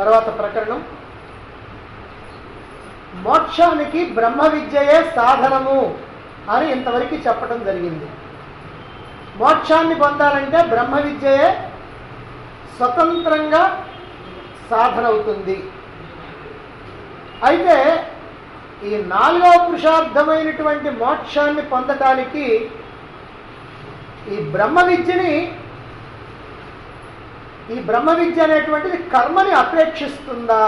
తర్వాత ప్రకరణం మోక్షానికి బ్రహ్మ విద్యయే సాధనము అని ఇంతవరకు చెప్పడం జరిగింది మోక్షాన్ని పొందాలంటే బ్రహ్మ విద్యయే స్వతంత్రంగా సాధన అవుతుంది అయితే ఈ నాలుగవ పురుషార్థమైనటువంటి మోక్షాన్ని పొందటానికి ఈ బ్రహ్మ విద్యని ఈ బ్రహ్మ విద్య అనేటువంటిది కర్మని అపేక్షిస్తుందా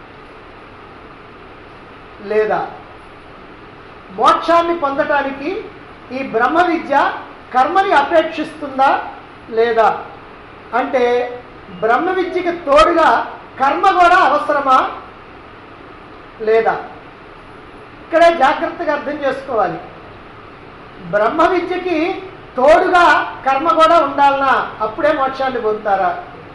లేదా మోక్షాన్ని పొందటానికి ఈ బ్రహ్మ విద్య కర్మని అపేక్షిస్తుందా లేదా అంటే బ్రహ్మ విద్యకి తోడుగా కర్మ కూడా అవసరమా లేదా ఇక్కడే జాగ్రత్తగా అర్థం చేసుకోవాలి బ్రహ్మ విద్యకి తోడుగా కర్మ కూడా ఉండాలనా అప్పుడే మోక్షాన్ని పొందుతారా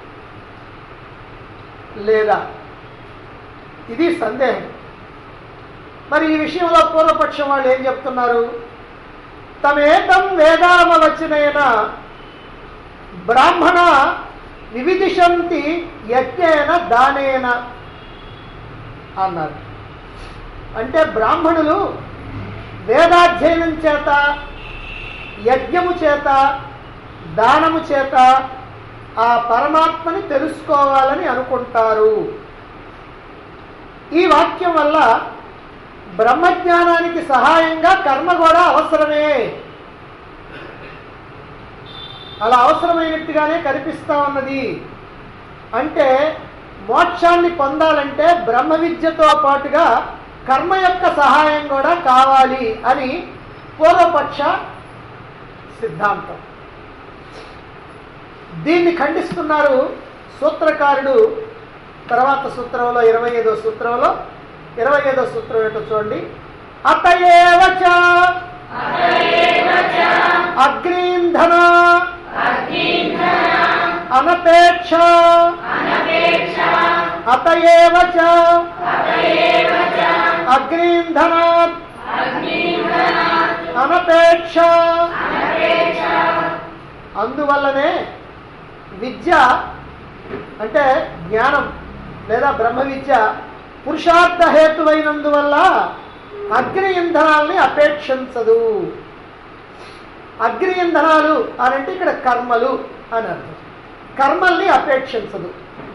లేదా ఇది సందేహం మరి ఈ విషయంలో పూర్వపక్షం వాళ్ళు ఏం చెప్తున్నారు తమేతం వేదామవచనైన బ్రాహ్మణ వివిధిషంతి యజ్ఞేన దానేన అన్నారు అంటే బ్రాహ్మణులు వేదాధ్యయనం చేత యజ్ఞము చేత దానము చేత ఆ పరమాత్మని తెలుసుకోవాలని అనుకుంటారు ఈ వాక్యం వల్ల బ్రహ్మజ్ఞానానికి సహాయంగా కర్మ కూడా అవసరమే అలా అవసరమైనట్టుగానే కనిపిస్తా ఉన్నది అంటే మోక్షాన్ని పొందాలంటే బ్రహ్మ విద్యతో పాటుగా కర్మ యొక్క సహాయం కూడా కావాలి అని పూర్వపక్ష సిద్ధాంతం దీన్ని ఖండిస్తున్నారు సూత్రకారుడు తర్వాత సూత్రంలో ఇరవై ఐదో సూత్రంలో ఇరవై ఐదో సూత్రం ఏంటో చూడండి అతయేవచ అగ్రీంధన అనపేక్ష అతయేవచ అగ్రీంధనాత్ అనపేక్ష అందువల్లనే విద్య అంటే జ్ఞానం లేదా బ్రహ్మ విద్య పురుషార్థ హేతువైనందువల్ల అగ్ని ఇంధనాల్ని అపేక్షించదు అగ్ని ఇంధనాలు అని అంటే ఇక్కడ కర్మలు అని అర్థం కర్మల్ని అపేక్షించదు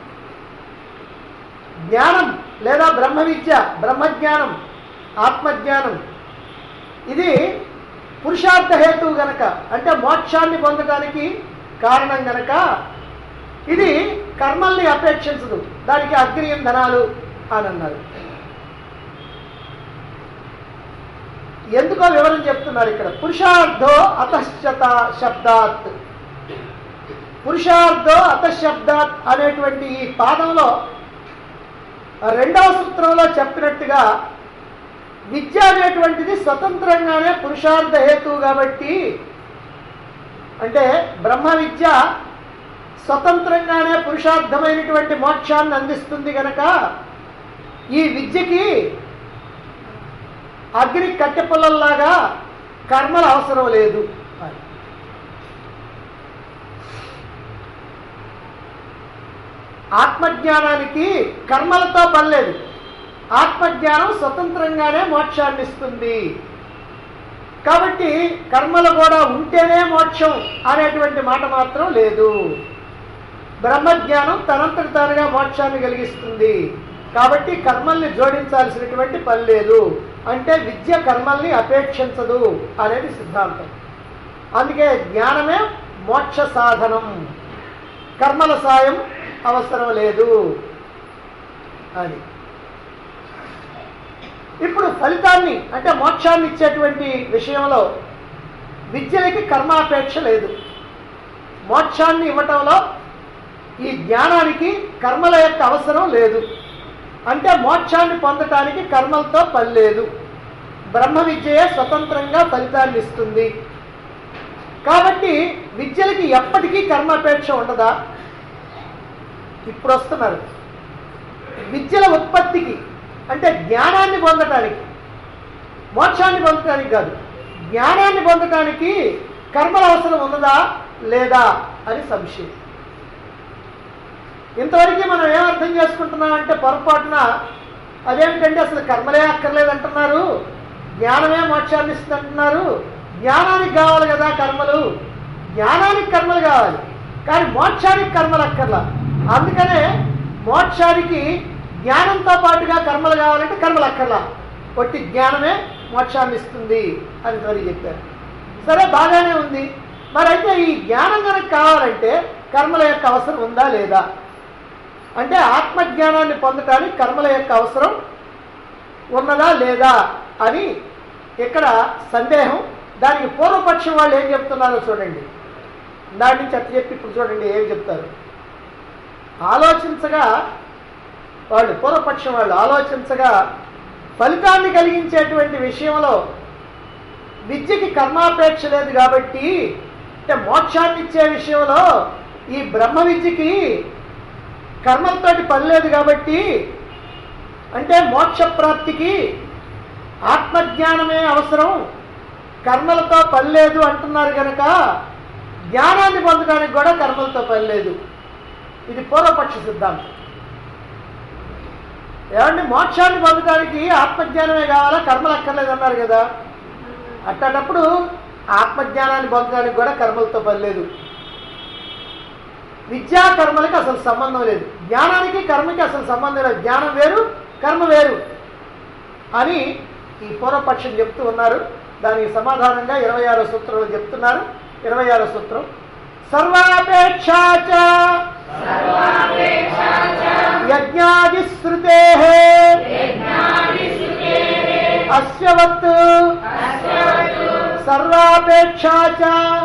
జ్ఞానం లేదా బ్రహ్మ విద్య బ్రహ్మజ్ఞానం ఆత్మజ్ఞానం ఇది పురుషార్థ హేతువు గనక అంటే మోక్షాన్ని పొందడానికి కారణం గనక ఇది కర్మల్ని అపేక్షించదు దానికి అగ్ని ఇంధనాలు అని అన్నారు ఎందుకో వివరం చెప్తున్నారు ఇక్కడ పురుషార్థో అతశ్చత శబ్దాత్ పురుషార్థో అతశబ్దాత్ అనేటువంటి ఈ పాదంలో రెండవ సూత్రంలో చెప్పినట్టుగా విద్య అనేటువంటిది స్వతంత్రంగానే పురుషార్థ హేతువు కాబట్టి అంటే బ్రహ్మ విద్య స్వతంత్రంగానే పురుషార్థమైనటువంటి మోక్షాన్ని అందిస్తుంది గనక ఈ విద్యకి అగ్ని కట్టెపుల్లల్లాగా కర్మల అవసరం లేదు అని. ఆత్మజ్ఞానానికి కర్మలతో పని లేదు ఆత్మజ్ఞానం స్వతంత్రంగానే మోక్షాన్ని ఇస్తుంది కాబట్టి కర్మలు కూడా ఉంటేనే మోక్షం అనేటువంటి మాట మాత్రం లేదు బ్రహ్మజ్ఞానం తనంతటి తానుగా మోక్షాన్ని కలిగిస్తుంది కాబట్టి కర్మల్ని జోడించాల్సినటువంటి పని లేదు అంటే విద్య కర్మల్ని అపేక్షించదు అనేది సిద్ధాంతం అందుకే జ్ఞానమే మోక్ష సాధనం కర్మల సాయం అవసరం లేదు అని ఇప్పుడు ఫలితాన్ని అంటే మోక్షాన్ని ఇచ్చేటువంటి విషయంలో విద్యలకి కర్మాపేక్ష లేదు మోక్షాన్ని ఇవ్వటంలో ఈ జ్ఞానానికి కర్మల యొక్క అవసరం లేదు అంటే మోక్షాన్ని పొందటానికి కర్మలతో పని లేదు బ్రహ్మ విద్యయే స్వతంత్రంగా ఫలితాన్ని ఇస్తుంది కాబట్టి విద్యలకి ఎప్పటికీ కర్మాపేక్ష ఉండదా ఇప్పుడు వస్తున్నారు విద్యల ఉత్పత్తికి అంటే జ్ఞానాన్ని పొందటానికి మోక్షాన్ని పొందటానికి కాదు జ్ఞానాన్ని పొందటానికి కర్మల అవసరం ఉన్నదా లేదా అని సంశయం ఇంతవరకు మనం ఏం అర్థం చేసుకుంటున్నాం అంటే పొరపాటున అదేమిటండి అసలు కర్మలే అక్కర్లేదు అంటున్నారు జ్ఞానమే మోక్షాన్ని ఇస్తుంది అంటున్నారు జ్ఞానానికి కావాలి కదా కర్మలు జ్ఞానానికి కర్మలు కావాలి కానీ మోక్షానికి కర్మలు అక్కర్లా అందుకనే మోక్షానికి జ్ఞానంతో పాటుగా కర్మలు కావాలంటే కర్మలు అక్కర్లా కొట్టి జ్ఞానమే మోక్షాన్ని ఇస్తుంది అని మరి చెప్పారు సరే బాగానే ఉంది మరి అయితే ఈ జ్ఞానం కనుక కావాలంటే కర్మల యొక్క అవసరం ఉందా లేదా అంటే ఆత్మజ్ఞానాన్ని పొందటానికి కర్మల యొక్క అవసరం ఉన్నదా లేదా అని ఇక్కడ సందేహం దానికి పూర్వపక్షం వాళ్ళు ఏం చెప్తున్నారో చూడండి దాని నుంచి అట్లా చెప్పి ఇప్పుడు చూడండి ఏం చెప్తారు ఆలోచించగా వాళ్ళు పూర్వపక్షం వాళ్ళు ఆలోచించగా ఫలితాన్ని కలిగించేటువంటి విషయంలో విద్యకి కర్మాపేక్ష లేదు కాబట్టి అంటే మోక్షాన్ని ఇచ్చే విషయంలో ఈ బ్రహ్మ విద్యకి కర్మలతోటి పని లేదు కాబట్టి అంటే మోక్ష ప్రాప్తికి ఆత్మజ్ఞానమే అవసరం కర్మలతో పని లేదు అంటున్నారు కనుక జ్ఞానాన్ని పొందడానికి కూడా కర్మలతో పని లేదు ఇది పూర్వపక్ష సిద్ధాంతం ఏమండి మోక్షాన్ని పొందడానికి ఆత్మజ్ఞానమే కావాలా కర్మలు అక్కర్లేదు అన్నారు కదా అట్టేటప్పుడు ఆత్మజ్ఞానాన్ని పొందడానికి కూడా కర్మలతో పని లేదు విద్యా కర్మలకి అసలు సంబంధం లేదు జ్ఞానానికి కర్మకి అసలు సంబంధం లేదు జ్ఞానం వేరు కర్మ వేరు అని ఈ పూర్వపక్షం చెప్తూ ఉన్నారు దానికి సమాధానంగా ఇరవై ఆరో సూత్రంలో చెప్తున్నారు ఇరవై ఆరో సూత్రం సర్వాపేక్షాచ యజ్ఞాదిశ్రుతే అస్యవత్ సర్వాపేక్షాచ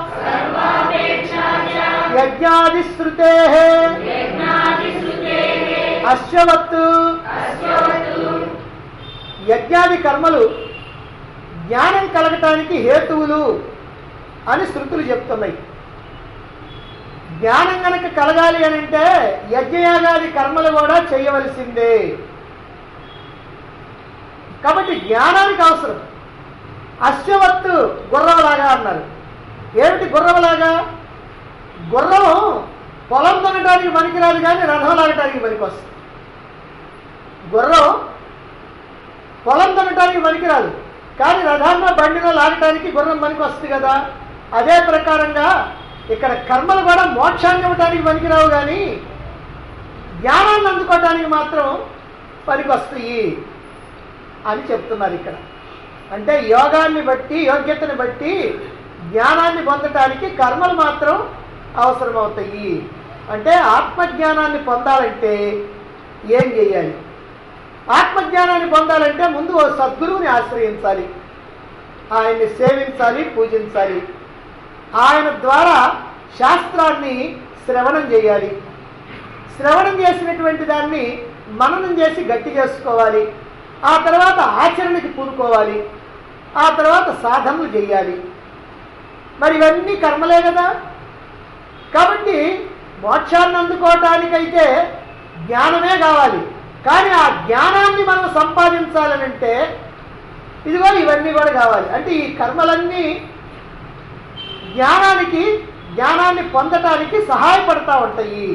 యజ్ఞాదిశ్రుతే అస్యవత్ యజ్ఞాది కర్మలు జ్ఞానం కలగటానికి హేతువులు అని శృతులు చెప్తున్నాయి జ్ఞానం గనక కలగాలి అని అంటే యజ్ఞయాగాది కర్మలు కూడా చేయవలసిందే కాబట్టి జ్ఞానానికి అవసరం అశ్వవత్తు గుర్రంలాగా అన్నారు ఏమిటి గుర్రంలాగా గుర్రం పొలం దున్నడానికి పనికిరాదు కానీ రథం లాగటానికి పనికి వస్తుంది గుర్రం పొలం దున్నటానికి పనికిరాదు కానీ రథాన్న బండిలో లాగటానికి గుర్రం పనికి వస్తుంది కదా అదే ప్రకారంగా ఇక్కడ కర్మలు కూడా మోక్షాన్ని ఇవ్వటానికి పనికిరావు కానీ జ్ఞానాన్ని అందుకోవటానికి మాత్రం పనికి వస్తాయి అని చెప్తున్నారు ఇక్కడ అంటే యోగాన్ని బట్టి యోగ్యతని బట్టి జ్ఞానాన్ని పొందటానికి కర్మలు మాత్రం అవసరమవుతాయి అంటే ఆత్మజ్ఞానాన్ని పొందాలంటే ఏం చేయాలి ఆత్మజ్ఞానాన్ని పొందాలంటే ముందు ఓ సద్గురువుని ఆశ్రయించాలి ఆయన్ని సేవించాలి పూజించాలి ఆయన ద్వారా శాస్త్రాన్ని శ్రవణం చేయాలి శ్రవణం చేసినటువంటి దాన్ని మననం చేసి గట్టి చేసుకోవాలి ఆ తర్వాత ఆచరణకి పూనుకోవాలి ఆ తర్వాత సాధనలు చేయాలి మరి ఇవన్నీ కర్మలే కదా కాబట్టి మోక్షాన్ని అందుకోవటానికైతే జ్ఞానమే కావాలి కానీ ఆ జ్ఞానాన్ని మనం సంపాదించాలనంటే ఇదిగో ఇవన్నీ కూడా కావాలి అంటే ఈ కర్మలన్నీ జ్ఞానానికి జ్ఞానాన్ని పొందటానికి సహాయపడతా ఉంటాయి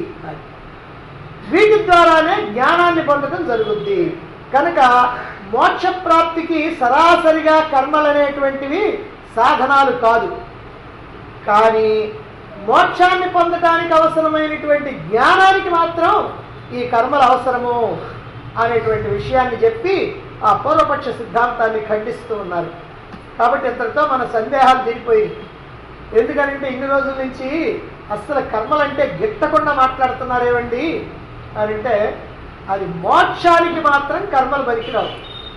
వీటి ద్వారానే జ్ఞానాన్ని పొందడం జరుగుద్ది కనుక మోక్ష ప్రాప్తికి సరాసరిగా కర్మలు అనేటువంటివి సాధనాలు కాదు కానీ మోక్షాన్ని పొందటానికి అవసరమైనటువంటి జ్ఞానానికి మాత్రం ఈ కర్మలు అవసరము అనేటువంటి విషయాన్ని చెప్పి ఆ పూర్వపక్ష సిద్ధాంతాన్ని ఖండిస్తూ ఉన్నారు కాబట్టి ఇంతటితో మన సందేహాలు తీరిపోయి ఎందుకనంటే ఇన్ని రోజుల నుంచి అస్సలు కర్మలంటే గిట్టకుండా మాట్లాడుతున్నారేమండి అని అంటే అది మోక్షానికి మాత్రం కర్మలు పనికిరావు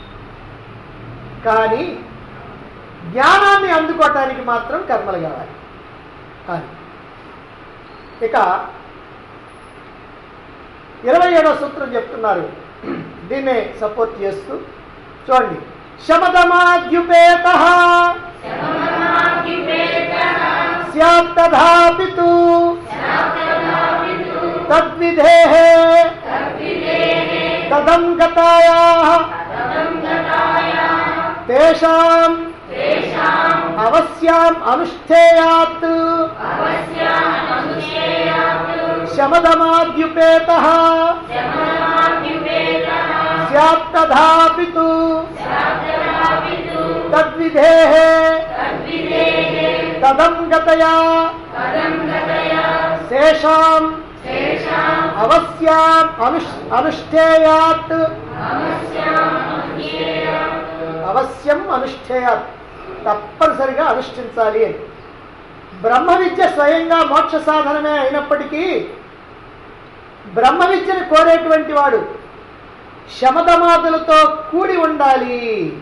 కానీ జ్ఞానాన్ని అందుకోవటానికి మాత్రం కర్మలు కావాలి అది ఇక ఇరవై ఏడో సూత్రం చెప్తున్నారు దీన్నే సపోర్ట్ చేస్తూ చూడండి శమదమాద్యుపేత స్యాత్తథాపి తు తద్విధే తదం గతాయా తేషాం అవశ్యాం అనుష్ఠేయాత్ శమదమాద్యుపేత స్యాత్ తథాపి తు తద్విధేః తదం గతయా శేషాం అవశ్యాం అనుష్ అనుష్ఠేయాత్ అవశ్యం అనుష్ఠేయాత్ తప్పనిసరిగా అనుష్ఠించాలి అని బ్రహ్మ విద్య స్వయంగా మోక్ష సాధనమే అయినప్పటికీ బ్రహ్మ విద్యను కోరేటువంటి వాడు శమదమాదులతో కూడి ఉండాలి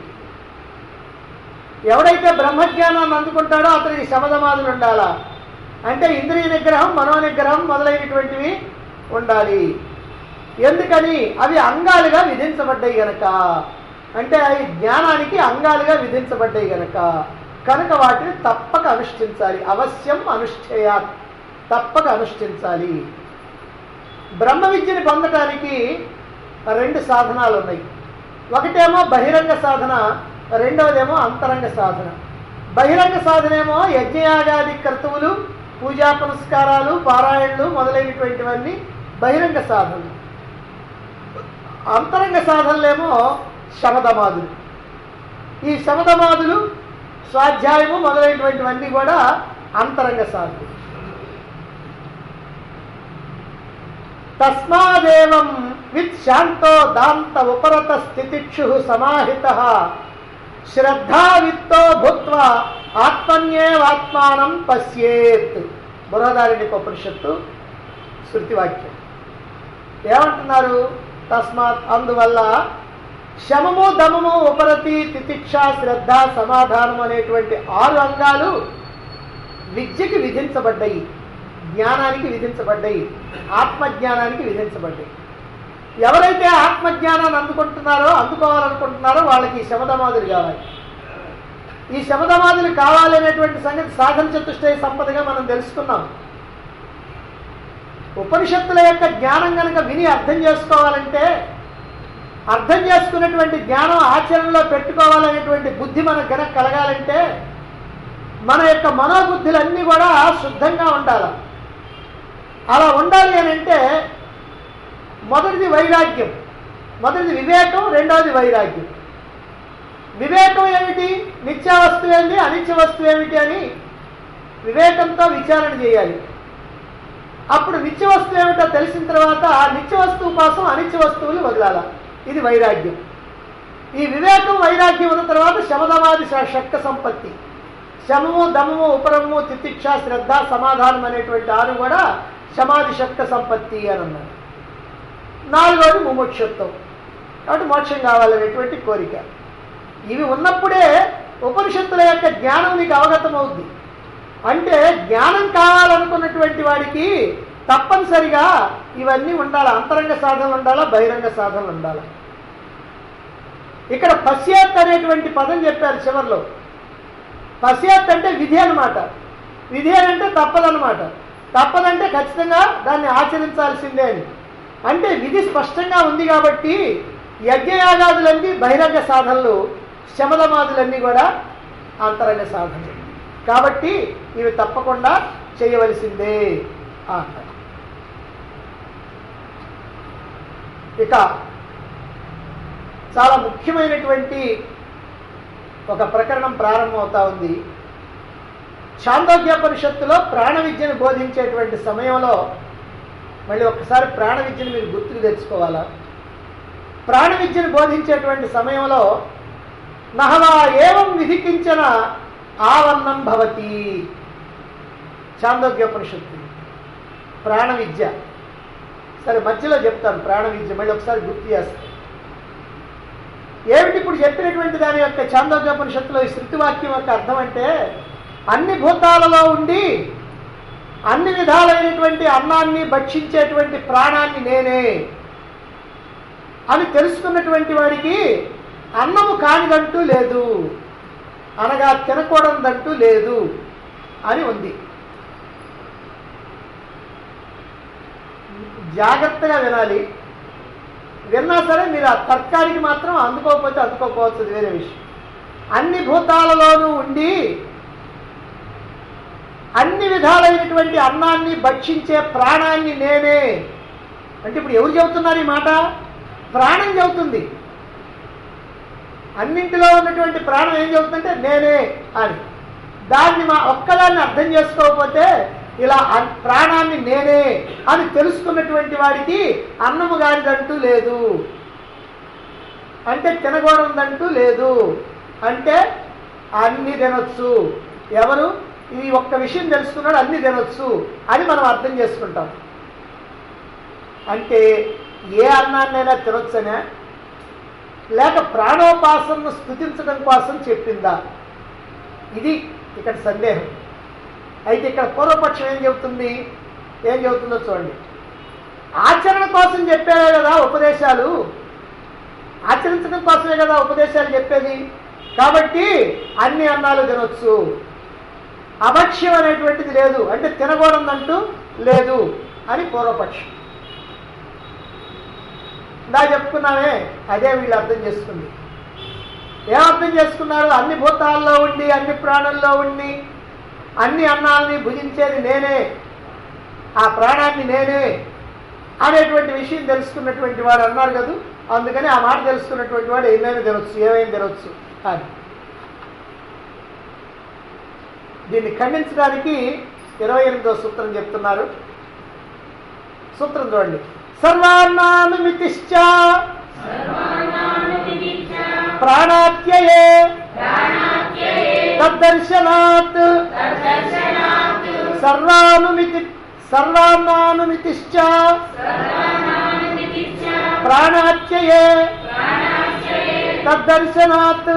ఎవడైతే బ్రహ్మజ్ఞానాన్ని అందుకుంటాడో అతనికి శమదమాదులు ఉండాలా అంటే ఇంద్రియ నిగ్రహం మనో నిగ్రహం మొదలైనటువంటివి ఉండాలి ఎందుకని అవి అంగాలుగా విధించబడ్డాయి గనక అంటే అవి జ్ఞానానికి అంగాలుగా విధించబడ్డాయి గనక కనుక వాటిని తప్పక అనుష్ఠించాలి అవశ్యం అనుష్ఠేయా తప్పక అనుష్ఠించాలి బ్రహ్మ విద్యని పొందటానికి రెండు సాధనాలు ఉన్నాయి ఒకటేమో బహిరంగ సాధన రెండవదేమో అంతరంగ సాధన బహిరంగ సాధనేమో యజ్ఞయాగాది కర్తువులు పూజా పునస్కారాలు పారాయణలు మొదలైనటువంటివన్నీ బహిరంగ సాధనలు అంతరంగ సాధనలేమో శమదమాదులు ఈ శమదమాదులు స్వాధ్యాయము మొదలైనటువంటివన్నీ కూడా అంతరంగ సాధనలు తస్మాదేవం విత్ శాంతో దాంత ఉపరత స్థితిక్షు సమాహిత శ్రద్ధావిత్తో భూత్వా ఆత్మన్యేవాత్మానం పశ్యేత్ బురదారిణి ఉపనిషత్తు శృతివాక్యం ఏమంటున్నారు తస్మాత్ అందువల్ల శమము దమము ఉపరతి తితిక్ష శ్రద్ధ సమాధానం అనేటువంటి ఆరు అంగాలు విద్యకి విధించబడ్డాయి జ్ఞానానికి విధించబడ్డాయి ఆత్మజ్ఞానానికి విధించబడ్డాయి ఎవరైతే ఆత్మజ్ఞానాన్ని అందుకుంటున్నారో అందుకోవాలనుకుంటున్నారో వాళ్ళకి ఈ శమదమాదులు కావాలి ఈ శమదమాదులు కావాలి అనేటువంటి సంగతి సాధన చతుష్టయ సంపదగా మనం తెలుసుకున్నాం ఉపనిషత్తుల యొక్క జ్ఞానం కనుక విని అర్థం చేసుకోవాలంటే అర్థం చేసుకున్నటువంటి జ్ఞానం ఆచరణలో పెట్టుకోవాలనేటువంటి బుద్ధి మనకు గనక కలగాలంటే మన యొక్క మనోబుద్ధులన్నీ కూడా శుద్ధంగా ఉండాలి అలా ఉండాలి అని అంటే మొదటిది వైరాగ్యం మొదటిది వివేకం రెండవది వైరాగ్యం వివేకం ఏమిటి నిత్య వస్తువు ఏంటి అనిత్య వస్తువు ఏమిటి అని వివేకంతో విచారణ చేయాలి అప్పుడు నిత్య వస్తువు ఏమిటో తెలిసిన తర్వాత ఆ నిత్య వస్తువు కోసం అనిత్య వస్తువులు వదలాల ఇది వైరాగ్యం ఈ వివేకం వైరాగ్యం ఉన్న తర్వాత శమదమాది శ- శక్త సంపత్తి శమము దమము ఉపరము తితిక్ష శ్రద్ధ సమాధానం అనేటువంటి ఆరు కూడా సమాధి శక్త సంపత్తి అని అన్నారు నాలుగవది ముముక్షత్వం కాబట్టి మోక్షం కావాలనేటువంటి కోరిక ఇవి ఉన్నప్పుడే ఉపనిషత్తుల యొక్క జ్ఞానం నీకు అవగతం అవుద్ది అంటే జ్ఞానం కావాలనుకున్నటువంటి వాడికి తప్పనిసరిగా ఇవన్నీ ఉండాలి అంతరంగ సాధనలు ఉండాలా బహిరంగ సాధనలు ఉండాలి ఇక్కడ పశ్చాత్ అనేటువంటి పదం చెప్పారు చివరిలో పశ్చాత్ అంటే విధి అనమాట విధి అని అంటే తప్పదనమాట తప్పదంటే ఖచ్చితంగా దాన్ని ఆచరించాల్సిందే అని అంటే విధి స్పష్టంగా ఉంది కాబట్టి యజ్ఞయాగాదులన్నీ బహిరంగ సాధనలు శమదమాదులన్నీ కూడా అంతరంగ సాధనలు కాబట్టి ఇవి తప్పకుండా చేయవలసిందే అంటారు ఇక చాలా ముఖ్యమైనటువంటి ఒక ప్రకరణం ప్రారంభమవుతా ఉంది చాందోగ్యోపనిషత్తులో ప్రాణ విద్యను బోధించేటువంటి సమయంలో మళ్ళీ ఒక్కసారి ప్రాణ విద్యను మీరు గుర్తుకు తెచ్చుకోవాలా ప్రాణ విద్యను బోధించేటువంటి సమయంలో నహవా ఏవం విధికించిన ఆవర్ణం భవతి చాందోగ్యోపనిషత్తు ప్రాణ విద్య సరే మధ్యలో చెప్తాను ప్రాణ విద్య మళ్ళీ ఒకసారి గుర్తు చేస్తాను ఏమిటి ఇప్పుడు చెప్పినటువంటి దాని యొక్క చాందోగ్యోపనిషత్తులో ఈ శృతివాక్యం యొక్క అర్థం అంటే అన్ని భూతాలలో ఉండి అన్ని విధాలైనటువంటి అన్నాన్ని భక్షించేటువంటి ప్రాణాన్ని నేనే అని తెలుసుకున్నటువంటి వాడికి అన్నము కానిదంటూ లేదు అనగా తినకూడదంటూ లేదు అని ఉంది జాగ్రత్తగా వినాలి విన్నా సరే మీరు ఆ తర్కానికి మాత్రం అందుకోకపోతే అందుకోకపోవచ్చు అది వేరే విషయం అన్ని భూతాలలోనూ ఉండి అన్ని విధాలైనటువంటి అన్నాన్ని భక్షించే ప్రాణాన్ని నేనే అంటే ఇప్పుడు ఎవరు చెబుతున్నారు ఈ మాట ప్రాణం చెబుతుంది అన్నింటిలో ఉన్నటువంటి ప్రాణం ఏం చెబుతుందంటే నేనే అని దాన్ని మా ఒక్కదాన్ని అర్థం చేసుకోకపోతే ఇలా అన్- ప్రాణాన్ని నేనే అని తెలుసుకున్నటువంటి వాడికి అన్నము గారిదంటూ లేదు అంటే తినకూడదంటూ లేదు అంటే అన్ని తినొచ్చు ఎవరు ఈ ఒక్క విషయం తెలుసుకున్నాడు అన్ని తినొచ్చు అని మనం అర్థం చేసుకుంటాం అంటే ఏ అన్నాన్నైనా తినొచ్చనే లేక ప్రాణోపాసనను స్థుతించడం కోసం చెప్పిందా ఇది ఇక్కడ సందేహం అయితే ఇక్కడ పూర్వపక్షం ఏం చెబుతుంది ఏం చెబుతుందో చూడండి ఆచరణ కోసం చెప్పారే కదా ఉపదేశాలు ఆచరించడం కోసమే కదా ఉపదేశాలు చెప్పేది కాబట్టి అన్ని అన్నాలు తినొచ్చు అభక్ష్యం అనేటువంటిది లేదు అంటే తినకూడదంటూ లేదు అని పూర్వపక్షం ఇందా చెప్పుకున్నామే అదే వీళ్ళు అర్థం చేసుకుంది ఏం అర్థం చేసుకున్నారు అన్ని భూతాల్లో ఉండి అన్ని ప్రాణుల్లో ఉండి అన్ని అన్నాలని భుజించేది నేనే ఆ ప్రాణాన్ని నేనే అనేటువంటి విషయం తెలుసుకున్నటువంటి వాడు అన్నారు కదా అందుకని ఆ మాట తెలుసుకున్నటువంటి వాడు ఏమైనా తినొచ్చు ఏమైనా తినొచ్చు అని దీన్ని ఖండించడానికి ఇరవై ఎనిమిదో సూత్రం చెప్తున్నారు సూత్రం చూడండి సర్వాన్నానుమితిశ్చ ప్రాణాత్యయే తద్దర్శనాత్ సర్వానుమితి సర్వాన్నానుమితిశ్చ ప్రాణాత్యయే తద్దర్శనాత్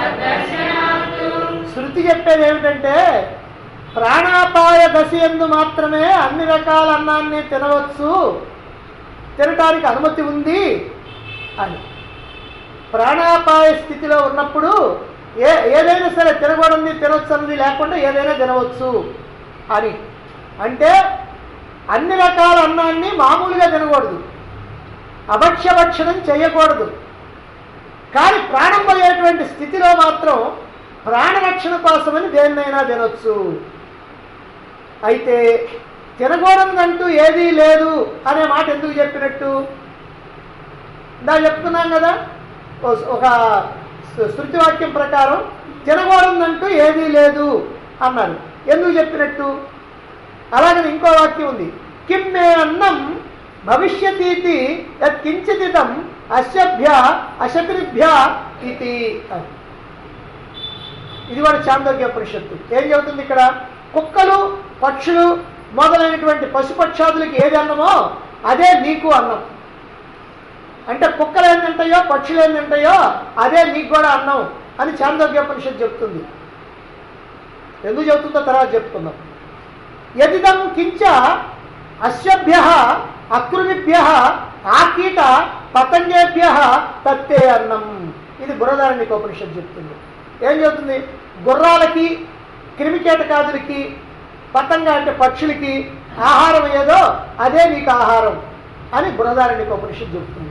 శృతి చెప్పేది ఏమిటంటే ప్రాణాపాయ దశ ఎందు మాత్రమే అన్ని రకాల అన్నాన్ని తినవచ్చు తినటానికి అనుమతి ఉంది అని ప్రాణాపాయ స్థితిలో ఉన్నప్పుడు ఏ ఏదైనా సరే తినకూడదు తినవచ్చు అన్నది లేకుండా ఏదైనా తినవచ్చు అని అంటే అన్ని రకాల అన్నాన్ని మామూలుగా తినకూడదు అభక్ష్యభక్షణం చేయకూడదు కానీ ప్రాణం పోయేటువంటి స్థితిలో మాత్రం ప్రాణరక్షణ కోసమని దేన్నైనా తినొచ్చు అయితే తినకూడదంటూ ఏదీ లేదు అనే మాట ఎందుకు చెప్పినట్టు ఇందా చెప్తున్నాం కదా ఓ- ఒక శృ- శృతి వాక్యం ప్రకారం తినకూడదంటూ ఏదీ లేదు అన్నారు ఎందుకు చెప్పినట్టు అలాగని ఇంకో వాక్యం ఉంది కిం మే అన్నం భవిష్యతీతి యత్ కించిదితం అశభ్య అశకృభ్య ఇది అని ఇది కూడా చాందోగ్య పరిషత్తు ఏం చెబుతుంది ఇక్కడ కుక్కలు పక్షులు మొదలైనటువంటి పశుపక్షాదులకి ఏది అన్నమో అదే నీకు అన్నం అంటే కుక్కలు ఏం తింటాయో పక్షులు ఏం తింటాయో అదే నీకు కూడా అన్నం అని చాందోగ్యోపనిషత్తు చెప్తుంది ఎందుకు చెబుతుందో తర్వాత చెప్పుకుందాం యదిదం కించ అశ్వభ్య అకృమిభ్య ఆకీట పతంగేభ్య తత్తే అన్నం ఇది బురదారణ్యక ఉపనిషత్తు చెప్తుంది ఏం చెబుతుంది గుర్రాలకి క్రిమికీటకాదులకి పతంగ అంటే పక్షులకి ఆహారం ఏదో అదే నీకు ఆహారం అని బురదారణ్యక ఉపనిషత్తు చెప్తుంది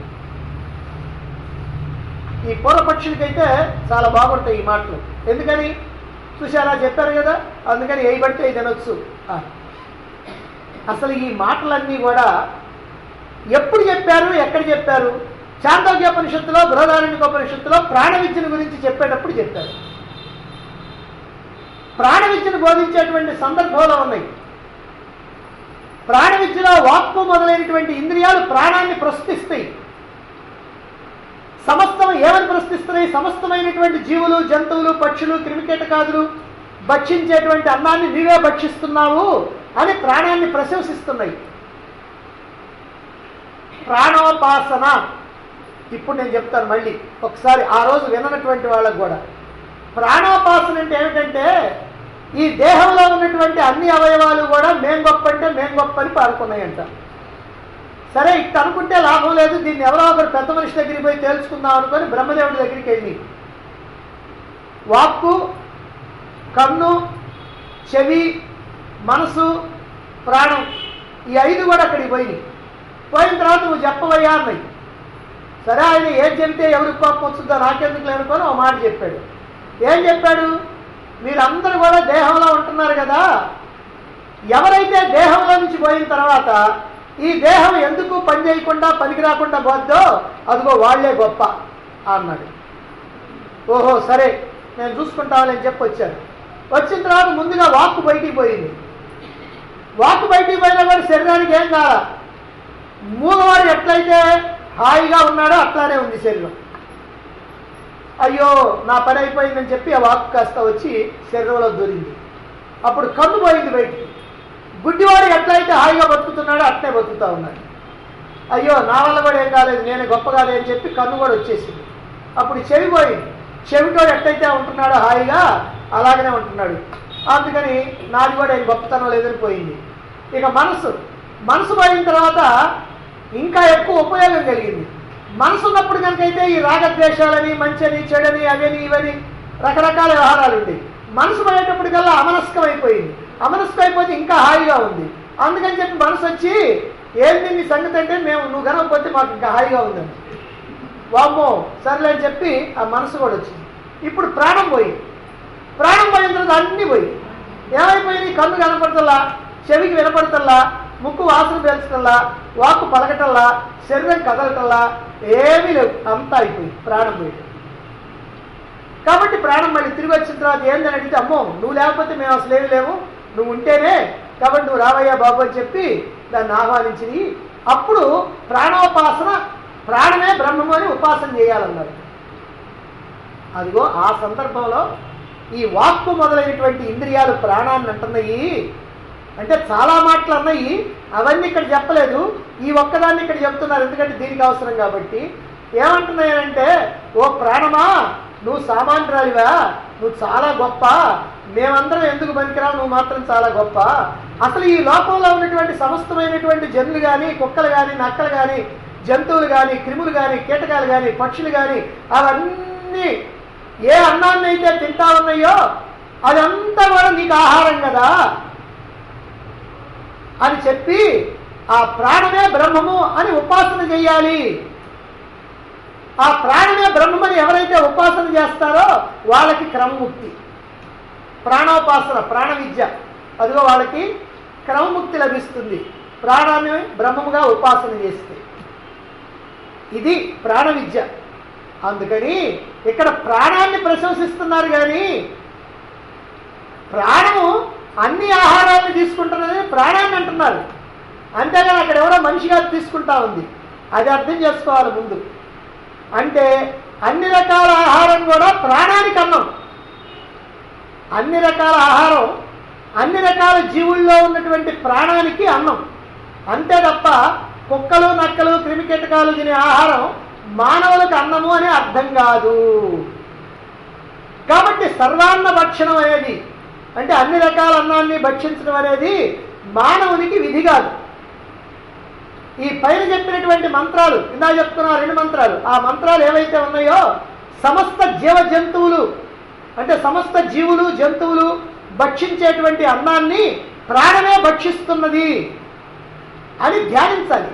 ఈ పూర్వపక్షులకైతే చాలా బాగుంటాయి ఈ మాటలు ఎందుకని చూసారా చెప్పారు కదా అందుకని ఏ బట్టి అవి తినొచ్చు అని. అసలు ఈ మాటలన్నీ కూడా ఎప్పుడు చెప్పారు ఎక్కడ చెప్పారు చాందోగ్యోపనిషత్తులో బృహదారణ్యోపనిషత్తులో ప్రాణ విద్యను గురించి చెప్పేటప్పుడు చెప్పారు ప్రాణ విద్యను బోధించేటువంటి సందర్భంలో ఉన్నాయి ప్రాణ విద్యలో వాక్కు మొదలైనటువంటి ఇంద్రియాలు ప్రాణాన్ని ప్రశ్నిస్తాయి సమస్తం ఏమని ప్రశ్నిస్తున్నాయి సమస్తమైనటువంటి జీవులు జంతువులు పక్షులు క్రిమికీటకాదులు భక్షించేటువంటి అన్నాన్ని నీవే భక్షిస్తున్నావు అని ప్రాణాన్ని ప్రశంసిస్తున్నాయి ప్రాణోపాసన ఇప్పుడు నేను చెప్తాను మళ్ళీ ఒకసారి ఆ రోజు విననటువంటి వాళ్ళకు కూడా ప్రాణోపాసన అంటే ఏమిటంటే ఈ దేహంలో ఉన్నటువంటి అన్ని అవయవాలు కూడా మేం గొప్ప అంటే మేం గొప్ప అని పాడుకున్నాయంట సరే ఇట్ట అనుకుంటే లాభం లేదు దీన్ని ఎవరో ఒకరు పెద్ద మనిషి దగ్గరికి పోయి తేల్చుకుందాం అనుకొని బ్రహ్మదేవుడి దగ్గరికి వెళ్ళి వాక్కు కన్ను చెవి మనసు ప్రాణం ఈ ఐదు కూడా అక్కడికి పోయినాయి పోయిన తర్వాత నువ్వు చెప్పవయ్యా అన్నాయి సరే ఆయన ఏం చెబితే ఎవరికి కోపం వస్తుందో నాకెందుకు లేనుకొని ఒక మాట చెప్పాడు ఏం చెప్పాడు మీరందరూ కూడా దేహంలో ఉంటున్నారు కదా ఎవరైతే దేహంలో నుంచి పోయిన తర్వాత ఈ దేహం ఎందుకు పని చేయకుండా పనికి రాకుండా పోద్దో అదిగో వాళ్లే గొప్ప అన్నాడు ఓహో సరే నేను చూసుకుంటామని చెప్పి వచ్చాను వచ్చిన తర్వాత ముందుగా వాక్కు బయటికి పోయింది వాక్కు బయటికి పోయినా కూడా శరీరానికి ఏం కాల మూగవాడు ఎట్లయితే హాయిగా ఉన్నాడో అట్లానే ఉంది శరీరం అయ్యో నా పని అయిపోయిందని చెప్పి ఆ వాక్కు కాస్త వచ్చి శరీరంలో దొరింది అప్పుడు కన్ను పోయింది బయటికి గుడ్డివాడు ఎట్లయితే హాయిగా బతుకుతున్నాడో అట్లే బతుకుతా ఉన్నాడు అయ్యో నా వల్ల కూడా ఏం కాలేదు నేను గొప్ప కాలేదు అని చెప్పి కన్ను కూడా వచ్చేసింది అప్పుడు చెవి పోయింది చెవిటోడు ఎట్లయితే ఉంటున్నాడో హాయిగా అలాగనే ఉంటున్నాడు అందుకని నాది కూడా ఏం గొప్పతనం లేదని పోయింది ఇక మనసు మనసు పోయిన తర్వాత ఇంకా ఎక్కువ ఉపయోగం కలిగింది మనసు ఉన్నప్పుడు కనుకైతే ఈ రాగద్వేషాలని మంచని చెడని అవని ఇవని రకరకాల వ్యవహారాలు ఉండేవి మనసు పోయేటప్పటికల్లా అమనస్కం అయిపోయింది అమనస్కం అయిపోతే ఇంకా హాయిగా ఉంది అందుకని చెప్పి మనసు వచ్చి ఏంది నీ సంగతి అంటే మేము నువ్వు కనకపోతే మాకు ఇంకా హాయిగా ఉందని వామ్మో సర్లే అని చెప్పి ఆ మనసు కూడా వచ్చింది ఇప్పుడు ప్రాణం పోయింది ప్రాణం పోయిన తర్వాత అన్నీ పోయి ఏమైపోయింది కన్ను కనపడతల్లా చెవికి వినపడతల్లా ముక్కు వాసన పీల్చటల్లా వాక్కు పలకటల్లా శరీరం కదలటల్లా ఏమీ లేవు అంతా అయిపోయింది ప్రాణం పోయింది కాబట్టి ప్రాణం మళ్ళీ తిరిగి వచ్చిన తర్వాత ఏందని అడిగితే అమ్మో నువ్వు లేకపోతే మేము అసలు ఏమి లేవు నువ్వు ఉంటేనే కాబట్టి నువ్వు రావయ్యా బాబు అని చెప్పి దాన్ని ఆహ్వానించింది అప్పుడు ప్రాణోపాసన ప్రాణమే బ్రహ్మము అని ఉపాసన చేయాలన్నారు అదిగో ఆ సందర్భంలో ఈ వాక్కు మొదలైనటువంటి ఇంద్రియాలు ప్రాణాన్ని అంటున్నాయి అంటే చాలా మాటలు అన్నాయి అవన్నీ ఇక్కడ చెప్పలేదు ఈ ఒక్కదాన్ని ఇక్కడ చెప్తున్నారు ఎందుకంటే దీనికి అవసరం కాబట్టి ఏమంటున్నాయంటే ఓ ప్రాణమా నువ్వు సామాన్యురాలివా నువ్వు చాలా గొప్ప మేమందరం ఎందుకు పనికిరావు నువ్వు మాత్రం చాలా గొప్ప అసలు ఈ లోకంలో ఉన్నటువంటి సమస్తమైనటువంటి జనులు కానీ కుక్కలు కానీ నక్కలు కానీ జంతువులు కానీ క్రిములు కానీ కీటకాలు కానీ పక్షులు కానీ అవన్నీ ఏ అన్నాన్ని అయితే తింటా ఉన్నాయో అదంతా కూడా నీకు ఆహారం కదా అని చెప్పి ఆ ప్రాణమే బ్రహ్మము అని ఉపాసన చేయాలి ఆ ప్రాణమే బ్రహ్మమని ఎవరైతే ఉపాసన చేస్తారో వాళ్ళకి క్రమముక్తి ప్రాణోపాసన ప్రాణ విద్య అదిగో వాళ్ళకి క్రమముక్తి లభిస్తుంది ప్రాణాన్ని బ్రహ్మముగా ఉపాసన చేస్తే ఇది ప్రాణ విద్య అందుకని ఇక్కడ ప్రాణాన్ని ప్రశంసిస్తున్నారు కానీ ప్రాణము అన్ని ఆహారాన్ని తీసుకుంటున్నది ప్రాణాన్ని అంటున్నారు అంతేగాని అక్కడ ఎవరో మనిషిగా తీసుకుంటా ఉంది అది అర్థం చేసుకోవాలి ముందు అంటే అన్ని రకాల ఆహారం కూడా ప్రాణానికి అన్నం అన్ని రకాల ఆహారం అన్ని రకాల జీవుల్లో ఉన్నటువంటి ప్రాణానికి అన్నం అంతే తప్ప కుక్కలు నక్కలు క్రిమికీటకాలు తినే ఆహారం మానవులకు అన్నము అనే అర్థం కాదు కాబట్టి సర్వాన్న భక్షణం అనేది అంటే అన్ని రకాల అన్నాన్ని భక్షించడం అనేది మానవునికి విధి కాదు ఈ పైన చెప్పినటువంటి మంత్రాలు ఇందా చెప్తున్నా రెండు మంత్రాలు ఆ మంత్రాలు ఏవైతే ఉన్నాయో సమస్త జీవ జంతువులు అంటే సమస్త జీవులు జంతువులు భక్షించేటువంటి అన్నాన్ని ప్రాణమే భక్షిస్తున్నది అని ధ్యానించాలి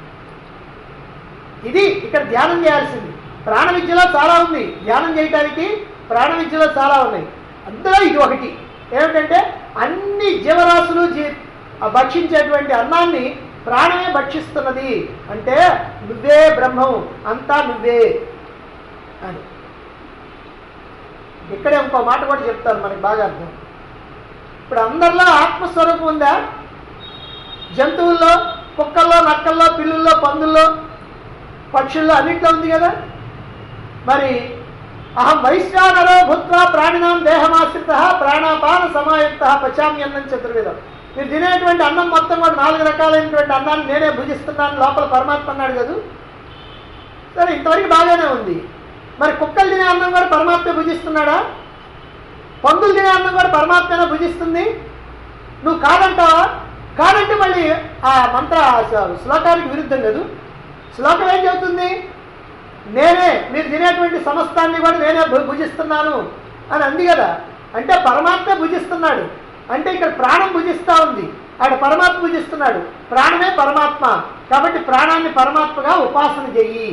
ఇది ఇక్కడ ధ్యానం చేయాల్సింది ప్రాణ విద్యలో చాలా ఉంది ధ్యానం చేయటానికి ప్రాణ విద్యలో చాలా ఉన్నాయి అందులో ఇది ఒకటి ఏమిటంటే అన్ని జీవరాశులు జీ ఆ భక్షించేటువంటి అన్నాన్ని ప్రాణమే భక్షిస్తున్నది అంటే నువ్వే బ్రహ్మం అంతా నువ్వే అని ఇక్కడే ఇంకో మాట కూడా చెప్తాను మనకి బాగా అర్థం ఇప్పుడు అందరిలో ఆత్మస్వరూపం ఉందా జంతువుల్లో కుక్కల్లో నక్కల్లో పిల్లుల్లో పందుల్లో పక్షుల్లో అన్నింటిలో ఉంది కదా మరి అహం వైశ్వానరో భూత్వా ప్రాణినాం దేహమాశ్రిత ప్రాణాపాన సమాయుక్త పచామ్యన్నం చతుర్విధం మీరు తినేటువంటి అన్నం మొత్తం కూడా నాలుగు రకాలైనటువంటి అన్నాన్ని నేనే భుజిస్తున్నాను లోపల పరమాత్మ అన్నాడు కదా సరే ఇంతవరకు బాగానే ఉంది మరి కుక్కలు తినే అన్నం కూడా పరమాత్మ భుజిస్తున్నాడా పందులు తినే అన్నం కూడా పరమాత్మనే భుజిస్తుంది నువ్వు కాదంటావా కాదంటే మళ్ళీ ఆ మంత్ర శ్లోకానికి విరుద్ధం కదా శ్లోకం ఏం చెబుతుంది నేనే మీరు తినేటువంటి సమస్తాన్ని కూడా నేనే భు- భుజిస్తున్నాను అని అంది కదా అంటే పరమాత్మ భుజిస్తున్నాడు అంటే ఇక్కడ ప్రాణం భుజిస్తా ఉంది ఆడ పరమాత్మ భుజిస్తున్నాడు ప్రాణమే పరమాత్మ కాబట్టి ప్రాణాన్ని పరమాత్మగా ఉపాసన చెయ్యి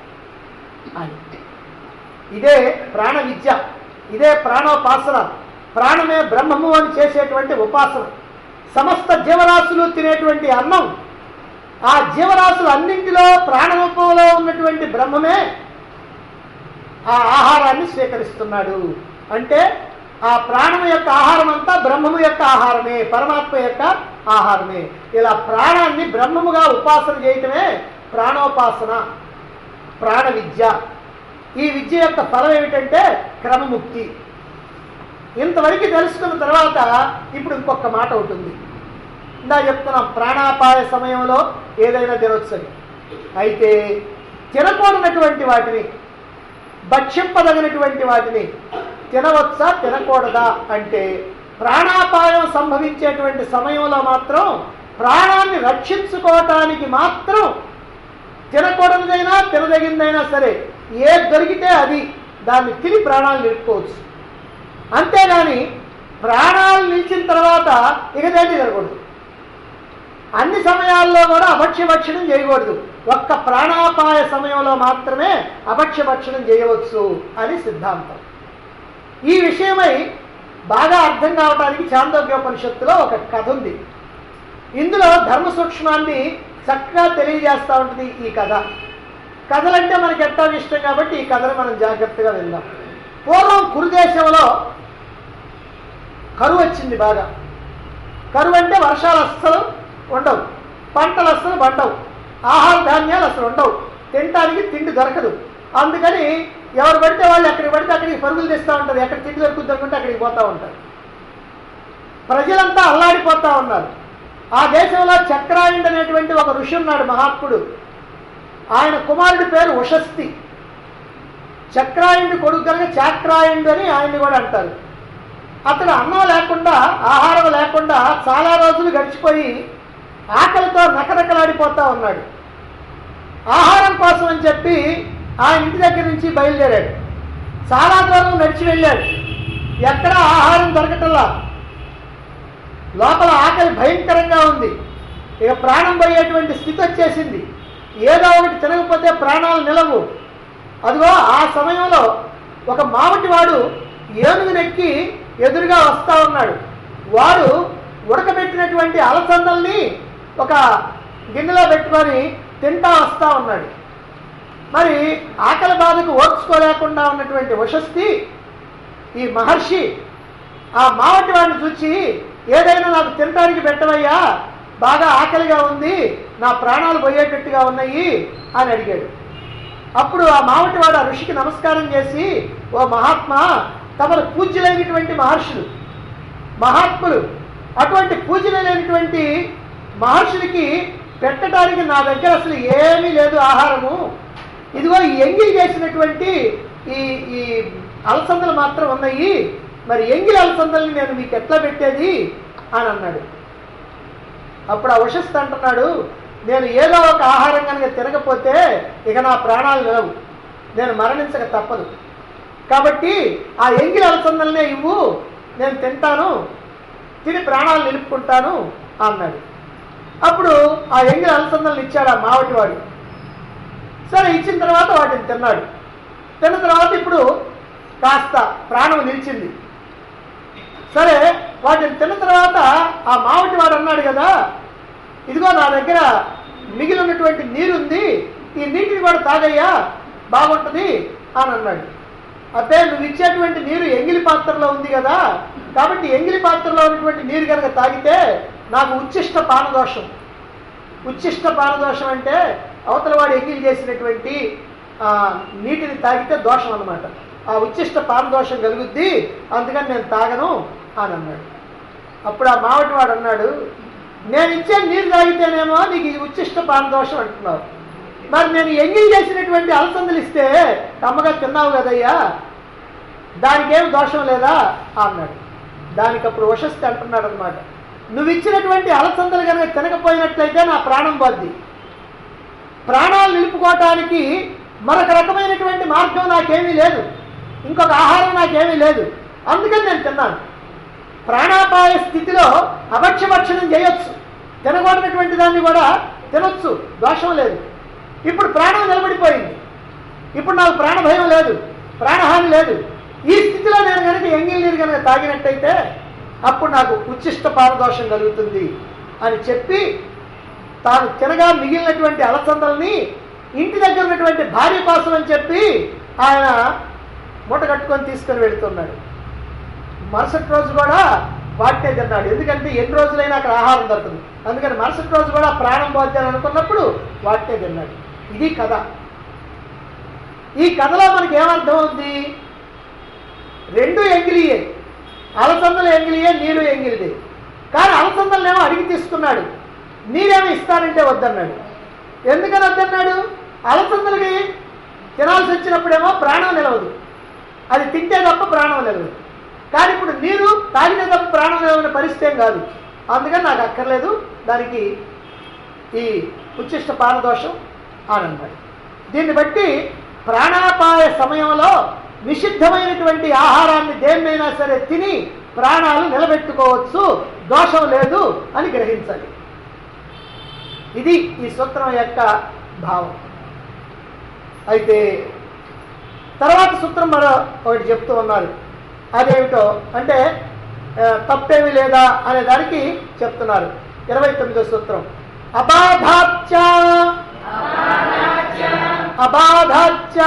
అని ఇదే ప్రాణ విద్య ఇదే ప్రాణోపాసన ప్రాణమే బ్రహ్మము అని చేసేటువంటి ఉపాసన సమస్త జీవరాశులు తినేటువంటి అన్నం ఆ జీవరాశులు అన్నింటిలో ప్రాణరూపంలో ఉన్నటువంటి బ్రహ్మమే ఆ ఆహారాన్ని స్వీకరిస్తున్నాడు అంటే ఆ ప్రాణం యొక్క ఆహారం అంతా బ్రహ్మము యొక్క ఆహారమే పరమాత్మ యొక్క ఆహారమే ఇలా ప్రాణాన్ని బ్రహ్మముగా ఉపాసన చేయటమే ప్రాణోపాసన ప్రాణ విద్య ఈ విద్య యొక్క ఫలం ఏమిటంటే క్రమముక్తి ఇంతవరకు తెలుసుకున్న తర్వాత ఇప్పుడు ఇంకొక మాట ఉంటుంది ఇందా చెప్తున్నాం ప్రాణాపాయ సమయంలో ఏదైనా తినొచ్చని అయితే తినకూడనటువంటి వాటిని భక్షింపదగినటువంటి వాటిని తినవచ్చా తినకూడదా అంటే ప్రాణాపాయం సంభవించేటువంటి సమయంలో మాత్రం ప్రాణాన్ని రక్షించుకోవటానికి మాత్రం తినకూడనిదైనా తినదగిందైనా సరే ఏది దొరికితే అది దాన్ని తిని ప్రాణాలు నిలుపుకోవచ్చు అంతేగాని ప్రాణాలు నిలిచిన తర్వాత ఇక దేని జరగకూడదు అన్ని సమయాల్లో కూడా అభక్ష్య భక్షణం చేయకూడదు ఒక్క ప్రాణాపాయ సమయంలో మాత్రమే అభక్ష్య భక్షణం చేయవచ్చు అని సిద్ధాంతం ఈ విషయమై బాగా అర్థం కావటానికి చాందోగ్యోపనిషత్తులో ఒక కథ ఉంది ఇందులో ధర్మ సూక్ష్మాన్ని చక్కగా తెలియజేస్తూ ఉంటుంది ఈ కథ కథలంటే మనకి ఎట్టా ఇష్టం కాబట్టి ఈ కథను మనం జాగ్రత్తగా విందాం పూర్వం కురుదేశంలో కరువు వచ్చింది బాగా కరువు అంటే వర్షాలు అస్సలు ఉండవు పంటలు అస్సలు పండవు ఆహార ధాన్యాలు అసలు ఉండవు తినటానికి తిండి దొరకదు అందుకని ఎవరు పడితే వాళ్ళు ఎక్కడికి పడితే అక్కడికి పరుగులు తెస్తూ ఉంటారు ఎక్కడ తిండి దొరుకుతుంది అనుకుంటే అక్కడికి పోతూ ఉంటారు ప్రజలంతా అల్లాడిపోతా ఉన్నారు ఆ దేశంలో చక్రాయుడు అనేటువంటి ఒక ఋషి ఉన్నాడు మహాత్ముడు ఆయన కుమారుడి పేరు ఉషస్తి చక్రాయుడి కొడుకు కనుక చాక్రాయుడు అని ఆయన్ని కూడా అంటారు అతడు అన్నం లేకుండా ఆహారం లేకుండా చాలా రోజులు గడిచిపోయి ఆకలితో నకరకలాడిపోతా ఉన్నాడు ఆహారం కోసం అని చెప్పి ఆయన ఇంటి దగ్గర నుంచి బయలుదేరాడు చాలా దూరం నడిచి వెళ్ళాడు ఎక్కడ ఆహారం దొరకటంలా లోపల ఆకలి భయంకరంగా ఉంది ఇక ప్రాణం పోయేటువంటి స్థితి వచ్చేసింది ఏదో ఒకటి తినకపోతే ప్రాణాలు నిలవు అదిగో ఆ సమయంలో ఒక మావటివాడు ఏనుగునెక్కి ఎదురుగా వస్తా ఉన్నాడు వాడు ఉడకబెట్టినటువంటి అలసందల్ని ఒక గిన్నెలో పెట్టుకొని తింటా వస్తా ఉన్నాడు మరి ఆకలి బాధకు ఓర్చుకోలేకుండా ఉన్నటువంటి వశస్తి ఈ మహర్షి ఆ మావటి వాడిని చూచి ఏదైనా నాకు తినడానికి పెట్టవయ్యా బాగా ఆకలిగా ఉంది నా ప్రాణాలు పోయేటట్టుగా ఉన్నాయి అని అడిగాడు అప్పుడు ఆ మావటి వాడు ఆ ఋషికి నమస్కారం చేసి ఓ మహాత్మా తమరు పూజ్యులైనటువంటి మహర్షులు మహాత్ములు అటువంటి పూజలైనటువంటి మహర్షులకి పెట్టడానికి నా దగ్గర అసలు ఏమీ లేదు ఆహారము ఇదిగో ఈ ఎంగిలి చేసినటువంటి ఈ ఈ అలసందలు మాత్రం ఉన్నాయి మరి ఎంగిలి అలసందల్ని నేను మీకు ఎట్లా పెట్టేది అని అన్నాడు అప్పుడు ఆ వశస్థ అంటున్నాడు నేను ఏదో ఒక ఆహారం కనుక తినకపోతే ఇక నా ప్రాణాలు నిలవు నేను మరణించక తప్పదు కాబట్టి ఆ ఎంగిలి అలసందలనే ఇవ్వు నేను తింటాను తిని ప్రాణాలు నిలుపుకుంటాను అన్నాడు అప్పుడు ఆ ఎంగిలి అలసందలను ఇచ్చాడు ఆ మావటివాడు సరే ఇచ్చిన తర్వాత వాటిని తిన్నాడు తిన్న తర్వాత ఇప్పుడు కాస్త ప్రాణం నిలిచింది సరే వాటిని తిన్న తర్వాత ఆ మావటి వాడు అన్నాడు కదా ఇదిగో నా దగ్గర మిగిలి ఉన్నటువంటి నీరుంది ఈ నీటిని కూడా తాగయ్యా బాగుంటుంది అని అన్నాడు అదే నువ్వు ఇచ్చేటువంటి నీరు ఎంగిలి పాత్రలో ఉంది కదా కాబట్టి ఎంగిలి పాత్రలో ఉన్నటువంటి నీరు కనుక తాగితే నాకు ఉచ్చిష్ట పానదోషం ఉచ్చిష్ట పానదోషం అంటే అవతల వాడు ఎంగిలి చేసినటువంటి ఆ, నీటిని తాగితే దోషం అన్నమాట ఆ ఉచ్చిష్ట పానదోషం కలుగుద్ది అందుకని నేను తాగను అని అన్నాడు అప్పుడు ఆ మావటి వాడు అన్నాడు నేను ఇచ్చే నీరు తాగితేనేమో నీకు ఇది ఉచ్చిష్ట పానదోషం అంటున్నావు మరి నేను ఎంగిల్ చేసినటువంటి అలసందలు ఇస్తే కమ్మగా తిన్నావు కదయ్యా దానికి ఏం దోషం లేదా అన్నాడు దానికి అప్పుడు వశస్థి అంటున్నాడు అనమాట నువ్వు ఇచ్చినటువంటి అలసందలు కనుక తినకపోయినట్లయితే నా ప్రాణం పోద్ది ప్రాణాలు నిలుపుకోవటానికి మరొక రకమైనటువంటి మార్గం నాకేమీ లేదు ఇంకొక ఆహారం నాకేమీ లేదు అందుకని నేను తిన్నాను ప్రాణాపాయ స్థితిలో అభక్ష్యభక్షణం చేయొచ్చు తినకూడనటువంటి దాన్ని కూడా తినొచ్చు దోషం లేదు ఇప్పుడు ప్రాణం నిలబడిపోయింది ఇప్పుడు నాకు ప్రాణ భయం లేదు ప్రాణహాని లేదు ఈ స్థితిలో నేను కనుక ఎంగిల్ నీరు కనుక తాగినట్టయితే అప్పుడు నాకు ఉచ్చిష్ట పారదోషం కలుగుతుంది అని చెప్పి తాను తినగా మిగిలినటువంటి అలసందల్ని ఇంటి దగ్గర ఉన్నటువంటి భార్య కోసం అని చెప్పి ఆయన మూట కట్టుకొని తీసుకొని వెళుతున్నాడు మరుసటి రోజు కూడా వాటినే తిన్నాడు ఎందుకంటే ఎన్ని రోజులైనా అక్కడ ఆహారం దొరకదు అందుకని మరుసటి రోజు కూడా ప్రాణం పోద్దాను అనుకున్నప్పుడు వాటినే తిన్నాడు ఇది కథ ఈ కథలో మనకి ఏమర్థం ఉంది రెండు ఎంగిలియే అలసందలు ఎంగిలియే నీరు ఎంగిలిదే కానీ అలసందలనేమో అడిగి తీసుకున్నాడు నీరేమో ఇస్తానంటే వద్దన్నాడు ఎందుకని వద్దన్నాడు అలసందలకి తినాల్సి వచ్చినప్పుడేమో ప్రాణం నిలవదు అది తింటే తప్ప ప్రాణం నిలవదు కానీ ఇప్పుడు నీరు తాగితే తప్ప ప్రాణం నిలవని పరిస్థితి ఏం కాదు అందుకని నాకు అక్కర్లేదు దానికి ఈ ఉచ్చిష్ట పారదోషం అని అన్నాడు దీన్ని బట్టి ప్రాణాపాయ సమయంలో నిషిద్ధమైనటువంటి ఆహారాన్ని దేన్నైనా సరే తిని ప్రాణాలు నిలబెట్టుకోవచ్చు దోషం లేదు అని గ్రహించాలి ఇది ఈ సూత్రం యొక్క భావం అయితే తర్వాత సూత్రం మరో ఒకటి చెప్తూ ఉన్నారు అదేమిటో అంటే ఆ, తప్పేమీ లేదా అనే దానికి చెప్తున్నారు ఇరవై తొమ్మిదో సూత్రం అబాధాచ్చ అబాధాచ్చ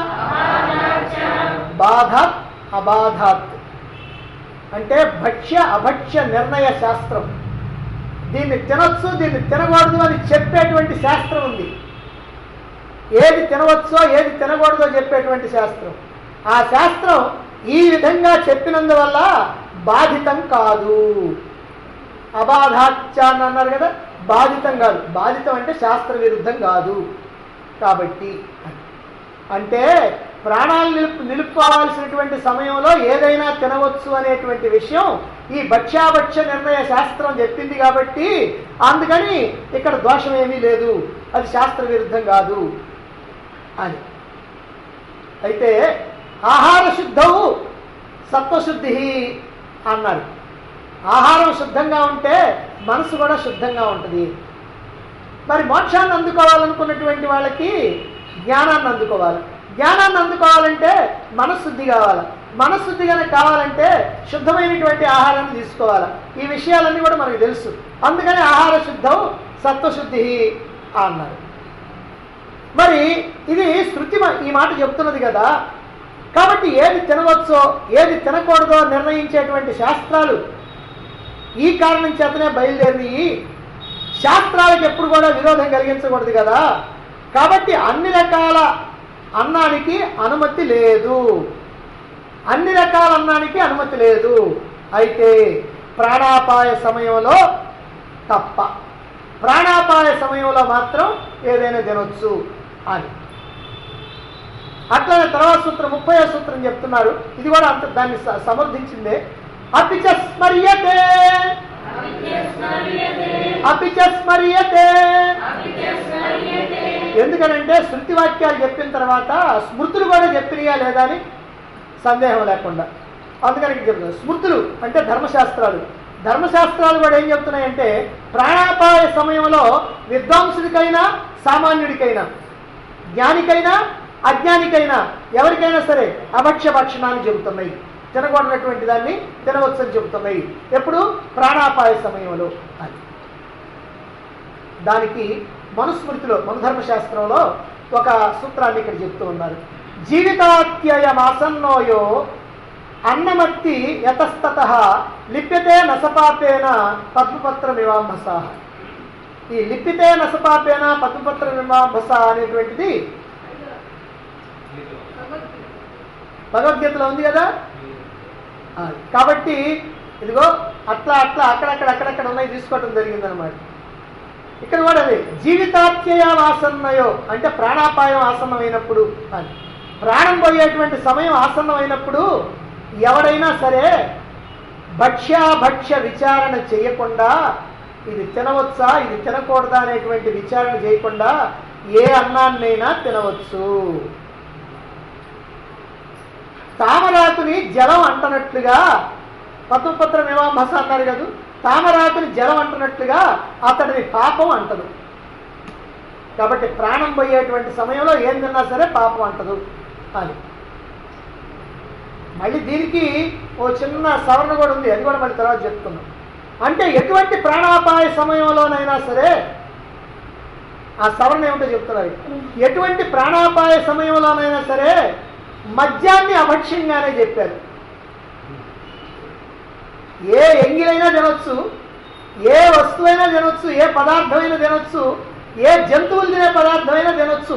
బాధాత్ అబాధాత్ అంటే భక్ష్య అభక్ష్య నిర్ణయ శాస్త్రం దీన్ని తినొచ్చు దీన్ని తినకూడదు అని చెప్పేటువంటి శాస్త్రం ఉంది ఏది తినవచ్చో ఏది తినకూడదో చెప్పేటువంటి శాస్త్రం ఆ శాస్త్రం ఈ విధంగా చెప్పినందువల్ల బాధితం కాదు అబాధాచ్చ అని అన్నారు కదా బాధితం కాదు బాధితం అంటే శాస్త్ర విరుద్ధం కాదు కాబట్టి అంటే ప్రాణాలు నిలుపు నిలుపుకోవాల్సినటువంటి సమయంలో ఏదైనా తినవచ్చు అనేటువంటి విషయం ఈ భక్ష్యాభక్ష నిర్ణయ శాస్త్రం చెప్పింది కాబట్టి అందుకని ఇక్కడ దోషం ఏమీ లేదు అది శాస్త్ర విరుద్ధం కాదు అని అయితే ఆహార శుద్ధవు సత్వశుద్ధి అన్నారు ఆహారం శుద్ధంగా ఉంటే మనసు కూడా శుద్ధంగా ఉంటుంది మరి మోక్షాన్ని అందుకోవాలనుకున్నటువంటి వాళ్ళకి జ్ఞానాన్ని అందుకోవాలి జ్ఞానాన్ని అందుకోవాలంటే మనశుద్ధి కావాలి మనశుద్ధి కనుక కావాలంటే శుద్ధమైనటువంటి ఆహారాన్ని తీసుకోవాలి ఈ విషయాలన్నీ కూడా మనకు తెలుసు అందుకని ఆహార శుద్ధం సత్వశుద్ధి అన్నారు మరి ఇది శృతి మ- ఈ మాట చెప్తున్నది కదా కాబట్టి ఏది తినవచ్చో ఏది తినకూడదో నిర్ణయించేటువంటి శాస్త్రాలు ఈ కారణం చేతనే బయలుదేరి శాస్త్రాలకు ఎప్పుడు కూడా విరోధం కలిగించకూడదు కదా కాబట్టి అన్ని రకాల అన్నానికి అనుమతి లేదు అన్ని రకాల అన్నానికి అనుమతి లేదు అయితే ప్రాణాపాయ సమయంలో తప్ప ప్రాణాపాయ సమయంలో మాత్రం ఏదైనా తినొచ్చు అని అట్లనే తర్వాత సూత్రం ముప్పై సూత్రం చెప్తున్నారు ఇది కూడా అంత దాన్ని స- సమర్థించిందే అపిచ స్మర్యతే అపిచ స్మర్యతే ఎందుకనంటే శృతి వాక్యాలు చెప్పిన తర్వాత స్మృతులు కూడా చెప్పినయా లేదా అని సందేహం లేకుండా అందుకని ఇక్కడ చెప్తున్నారు స్మృతులు అంటే ధర్మశాస్త్రాలు ధర్మశాస్త్రాలు కూడా ఏం చెప్తున్నాయంటే ప్రాణాపాయ సమయంలో విద్వాంసుడికైనా సామాన్యుడికైనా జ్ఞానికైనా అజ్ఞానికైనా ఎవరికైనా సరే అభక్ష్య భక్షణాన్ని చెబుతున్నాయి తినకూడనటువంటి దాన్ని తినవచ్చని చెబుతున్నాయి ఎప్పుడు ప్రాణాపాయ సమయంలో అని దానికి మనుస్మృతిలో మనుధర్మశాస్త్రంలో ఒక సూత్రాన్ని ఇక్కడ చెప్తూ ఉన్నారు జీవితాత్యయమాసన్నోయో అన్నమత్తి యతస్తత లిప్యతే నసపాపేన పద్మపత్ర మీమాంబస ఈ లిప్పితే నసపాపేన పద్మపత్ర మీమాంబస అనేటువంటిది భగవద్గీతలో ఉంది కదా ఆ, కాబట్టి ఇదిగో అట్లా అట్లా అక్కడక్కడ అక్కడక్కడ ఉన్నాయి తీసుకోవటం జరిగిందనమాట ఇక్కడ కూడా అదే జీవితాత్యయం ఆసన్నయో అంటే ప్రాణాపాయం ఆసన్నమైనప్పుడు అని ప్రాణం పోయేటువంటి సమయం ఆసన్నమైనప్పుడు ఎవడైనా సరే భక్ష్యాభక్ష్య విచారణ చేయకుండా ఇది తినవచ్చా ఇది తినకూడదా అనేటువంటి విచారణ చేయకుండా ఏ అన్నాన్నైనా తినవచ్చు తామరాకుని జలం అంటనట్లుగా పత్రపత్ర మీమాంస అన్నారు కదా తామరాకుని జలం అంటున్నట్లుగా అతడిని పాపం అంటదు కాబట్టి ప్రాణం పోయేటువంటి సమయంలో ఏం తిన్నా సరే పాపం అంటదు అని మళ్ళీ దీనికి ఓ చిన్న సవరణ కూడా ఉంది అది కూడా మళ్ళీ తర్వాత చెప్తున్నాం అంటే ఎటువంటి ప్రాణాపాయ సమయంలోనైనా సరే ఆ సవరణ ఏమిటో చెప్తున్నారు ఎటువంటి ప్రాణాపాయ సమయంలోనైనా సరే మద్యాన్ని అభక్ష్యంగానే చెప్పారు ఏ ఎంగిలైనా తినొచ్చు ఏ వస్తువైనా తినొచ్చు ఏ పదార్థమైనా తినొచ్చు ఏ జంతువులు తినే పదార్థమైనా తినొచ్చు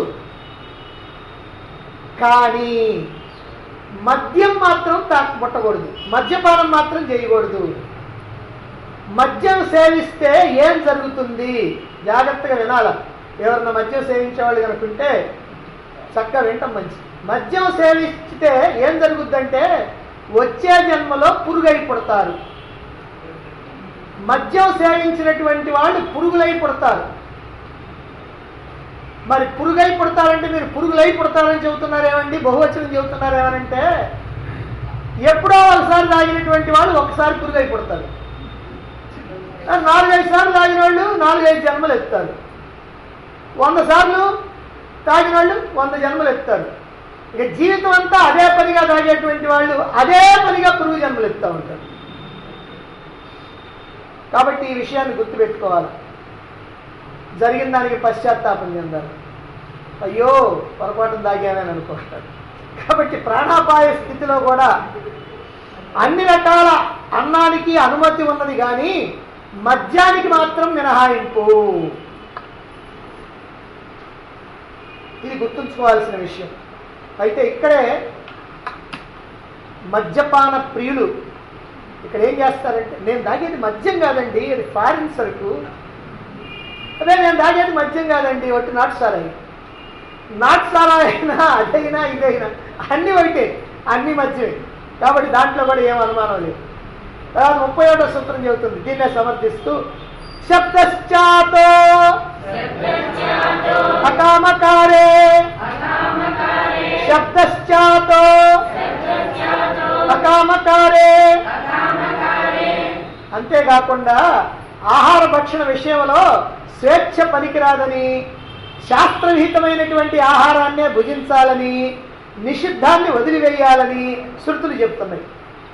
కానీ మద్యం మాత్రం తాకు ముట్టకూడదు మద్యపానం మాత్రం చేయకూడదు మద్యం సేవిస్తే ఏం జరుగుతుంది జాగ్రత్తగా వినాల ఎవరన్నా మద్యం సేవించేవాళ్ళు కనుకుంటే చక్కగా వింటాం మంచి మద్యం సేవిస్తే ఏం జరుగుద్దంటే వచ్చే జన్మలో పురుగై పుడతారు మద్యం సేవించినటువంటి వాళ్ళు పురుగులై పుడతారు మరి పురుగై పుడతారంటే మీరు పురుగులై పుడతారని చెబుతున్నారేమండి బహువచనం చెబుతున్నారేమనంటే ఎప్పుడో ఒకసారి తాగినటువంటి వాళ్ళు ఒకసారి పురుగై పుడతారు నాలుగైదు సార్లు తాగిన వాళ్ళు నాలుగైదు జన్మలు ఎత్తారు వంద సార్లు తాగిన వాళ్ళు వంద జన్మలు ఎత్తారు ఇక జీవితం అంతా అదే పనిగా తాగేటువంటి వాళ్ళు అదే పనిగా పురుగు జన్మలు ఎత్తా ఉంటారు కాబట్టి ఈ విషయాన్ని గుర్తుపెట్టుకోవాలి జరిగిన దానికి పశ్చాత్తాపం చెందాలి అయ్యో పొరపాటును తాగామని అనుకుంటాడు కాబట్టి ప్రాణాపాయ స్థితిలో కూడా అన్ని రకాల అన్నానికి అనుమతి ఉన్నది కానీ మద్యానికి మాత్రం మినహాయింపు ఇది గుర్తుంచుకోవాల్సిన విషయం అయితే ఇక్కడే మద్యపాన ప్రియులు ఇక్కడ ఏం చేస్తారంటే నేను తాగేది మద్యం కాదండి అది ఫారిన్ సరుకు అదే నేను తాగేది మద్యం కాదండి ఒకటి నాటు సారాయి నాటు సారాయినా అదైనా ఇదైనా అన్ని ఒకటే అన్ని మద్యమే కాబట్టి దాంట్లో కూడా ఏం అనుమానం లేదు తర్వాత ముప్పై ఒకటో సూత్రం చెబుతుంది దీన్నే సమర్థిస్తూ శబ్దశ్చాతో అకామకారే శబ్దశ్చాతో అకామకారే అంతేకాకుండా ఆహార భక్షణ విషయంలో స్వేచ్ఛ పనికిరాదని శాస్త్రవిహితమైనటువంటి ఆహారాన్నే భుజించాలని నిషిద్ధాన్ని వదిలివేయాలని శృతులు చెప్తున్నాయి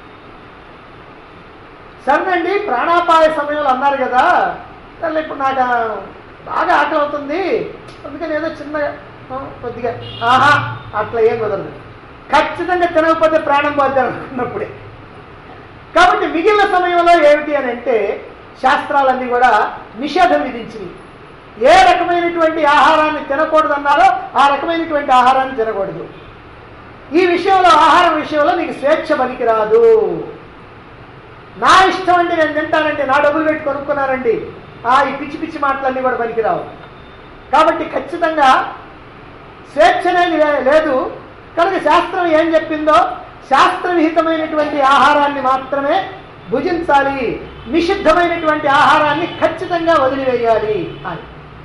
సరేనండి ప్రాణాపాయ సమయంలో అన్నారు కదా సరే ఇప్పుడు నాకు బాగా ఆకలి అవుతుంది అందుకని ఏదో చిన్నగా ఆ, కొద్దిగా ఆహా అట్లా ఏం కుదరదు ఖచ్చితంగా తినకపోతే ప్రాణం పోతారు అనుకున్నప్పుడే కాబట్టి మిగిలిన సమయంలో ఏమిటి అని అంటే శాస్త్రాలన్నీ కూడా నిషేధం విధించింది ఏ రకమైనటువంటి ఆహారాన్ని తినకూడదన్నారో ఆ రకమైనటువంటి ఆహారాన్ని తినకూడదు ఈ విషయంలో ఆహారం విషయంలో నీకు స్వేచ్ఛ పనికిరాదు నా ఇష్టం అండి నేను తింటానండి నా డబ్బులు పెట్టి కొనుక్కున్నానండి ఆ ఈ పిచ్చి పిచ్చి మాటలన్నీ కూడా పనికిరావు కాబట్టి ఖచ్చితంగా స్వేచ్ఛ అనేది లే- లేదు కనుక శాస్త్రం ఏం చెప్పిందో శాస్త్రవిహితమైనటువంటి ఆహారాన్ని మాత్రమే భుజించాలి నిషిద్ధమైనటువంటి ఆహారాన్ని ఖచ్చితంగా వదిలివేయాలి అని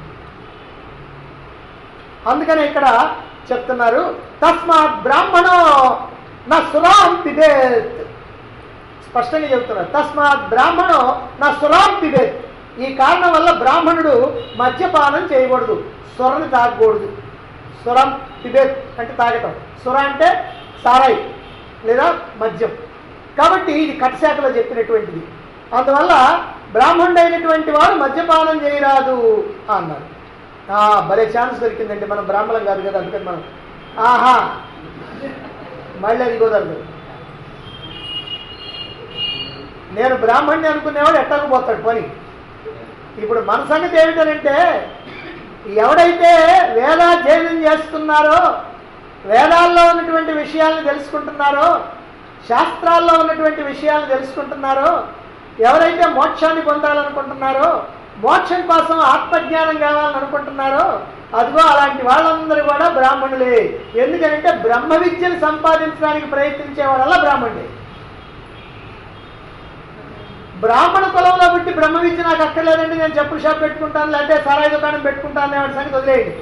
అందుకనే ఇక్కడ చెప్తున్నారు తస్మాత్ బ్రాహ్మణో నా సురాం పిబేత్ స్పష్టంగా చెబుతున్నారు తస్మాత్ బ్రాహ్మణో నా సురాం పిబేత్ ఈ కారణం వల్ల బ్రాహ్మణుడు మద్యపానం చేయకూడదు స్వరని తాగకూడదు స్వరం పిబేత్ అంటే తాగటం స్వర అంటే సారాయి లేదా మద్యం కాబట్టి ఇది కటశాఖలో చెప్పినటువంటిది అందువల్ల బ్రాహ్మణుడైనటువంటి వాడు మద్యపానం చేయరాదు అన్నారు ఆ, భలే ఛాన్స్ దొరికిందండి మనం బ్రాహ్మణం కాదు కదా అందుకని మనం ఆహా మళ్ళీ అది కుదరదు నేను బ్రాహ్మణ్ణి అనుకునేవాడు ఎట్టకపోతాడు పని ఇప్పుడు మన సంగతి ఏమిటనంటే ఎవడైతే వేదాధ్యయనం చేస్తున్నారో వేదాల్లో ఉన్నటువంటి విషయాలను తెలుసుకుంటున్నారో శాస్త్రాల్లో ఉన్నటువంటి విషయాలను తెలుసుకుంటున్నారో ఎవరైతే మోక్షాన్ని పొందాలనుకుంటున్నారో మోక్షం కోసం ఆత్మజ్ఞానం కావాలని అనుకుంటున్నారో అదిగో అలాంటి వాళ్ళందరూ కూడా బ్రాహ్మణులే ఎందుకంటే బ్రహ్మ విద్యను సంపాదించడానికి ప్రయత్నించే వాళ్ళ బ్రాహ్మణుడే బ్రాహ్మణ కులంలో పుట్టి బ్రహ్మ విద్య నాకు అక్కర్లేదండి నేను చెప్పుల షాప్ పెట్టుకుంటాను లేకపోతే సరాయి దుకాణం పెట్టుకుంటాను అనేవాడి సంగతి వదిలేయండి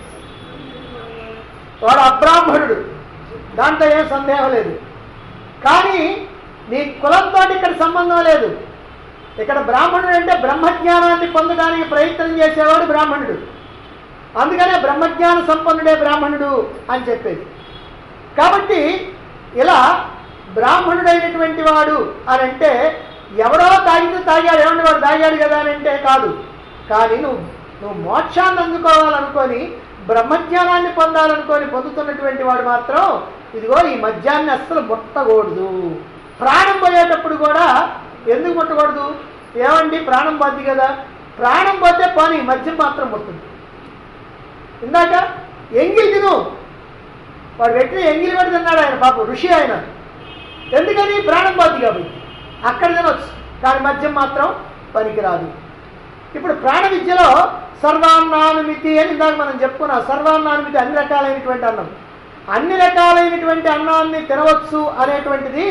వాడు అబ్రాహ్మణుడు దాంట్లో ఏం సందేహం లేదు కానీ నీ కులంతో ఇక్కడ సంబంధం లేదు ఇక్కడ బ్రాహ్మణుడు అంటే బ్రహ్మజ్ఞానాన్ని పొందడానికి ప్రయత్నం చేసేవాడు బ్రాహ్మణుడు అందుకనే బ్రహ్మజ్ఞాన సంపన్నుడే బ్రాహ్మణుడు అని చెప్పేది కాబట్టి ఇలా బ్రాహ్మణుడైనటువంటి వాడు అని అంటే ఎవడో తాగితే తాగాడు ఏమంటే వాడు తాగాడు కదా అని అంటే కాదు కానీ నువ్వు నువ్వు మోక్షాన్ని అందుకోవాలనుకొని బ్రహ్మజ్ఞానాన్ని పొందాలనుకొని పొందుతున్నటువంటి వాడు మాత్రం ఇదిగో ఈ మద్యాన్ని అస్సలు ముట్టకూడదు ప్రాణం పోయేటప్పుడు కూడా ఎందుకు ముట్టకూడదు ఏమండి ప్రాణం పోద్ది కదా ప్రాణం పోతే పని మద్యం మాత్రం ముట్టుంది ఇందాక ఎంగిల్ తిను వాడు పెట్టిన ఎంగిలి కూడా తిన్నాడు ఆయన పాపం ఋషి ఆయన ఎందుకని ప్రాణం పోద్ది కాబట్టి అక్కడ తినొచ్చు కానీ మద్యం మాత్రం పనికిరాదు ఇప్పుడు ప్రాణ విద్యలో సర్వాన్నానుమితి అని ఇందాక మనం చెప్పుకున్నాం సర్వాన్నానుమితి అన్ని రకాలైనటువంటి అన్నం అన్ని రకాలైనటువంటి అన్నాన్ని తినవచ్చు అనేటువంటిది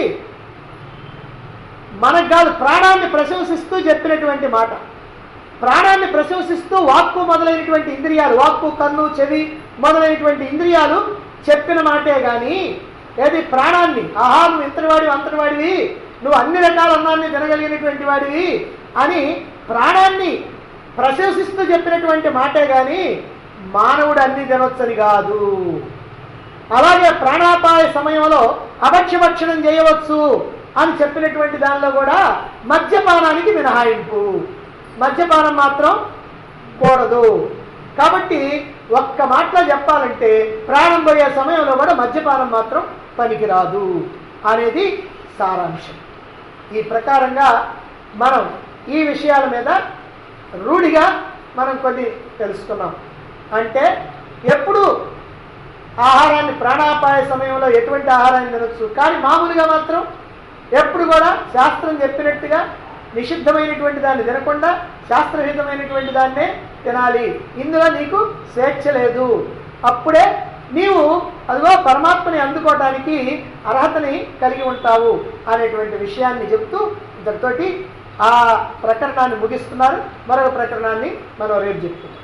మనకు కాదు ప్రాణాన్ని ప్రశంసిస్తూ చెప్పినటువంటి మాట ప్రాణాన్ని ప్రశంసిస్తూ వాక్కు మొదలైనటువంటి ఇంద్రియాలు వాక్కు కన్ను చెవి మొదలైనటువంటి ఇంద్రియాలు చెప్పిన మాటే గాని ఏది ప్రాణాన్ని ఆహా నువ్వు ఇంతటి వాడివి అంతటి వాడివి నువ్వు అన్ని రకాల అన్నాన్ని తినగలిగినటువంటి వాడివి అని ప్రాణాన్ని ప్రశంసిస్తూ చెప్పినటువంటి మాటే గాని మానవుడు అన్ని తినొచ్చని కాదు అలాగే ప్రాణాపాయ సమయంలో అభక్ష్యభక్షణం చేయవచ్చు అని చెప్పినటువంటి దానిలో కూడా మద్యపానానికి మినహాయింపు మద్యపానం మాత్రం కూడదు కాబట్టి ఒక్క మాటలో చెప్పాలంటే ప్రాణం పోయే సమయంలో కూడా మద్యపానం మాత్రం పనికిరాదు అనేది సారాంశం ఈ ప్రకారంగా మనం ఈ విషయాల మీద రూఢిగా మనం కొన్ని తెలుసుకున్నాం అంటే ఎప్పుడు ఆహారాన్ని ప్రాణాపాయ సమయంలో ఎటువంటి ఆహారాన్ని తినొచ్చు కానీ మామూలుగా మాత్రం ఎప్పుడు కూడా శాస్త్రం చెప్పినట్టుగా నిషిద్ధమైనటువంటి దాన్ని తినకుండా శాస్త్రహితమైనటువంటి దాన్నే తినాలి ఇందులో నీకు స్వేచ్ఛ లేదు అప్పుడే నీవు అదిగో పరమాత్మని అందుకోవటానికి అర్హతని కలిగి ఉంటావు అనేటువంటి విషయాన్ని చెప్తూ ఇంతటితోటి ఆ ప్రకరణాన్ని ముగిస్తున్నారు మరొక ప్రకరణాన్ని మనం రేపు చెప్తున్నాం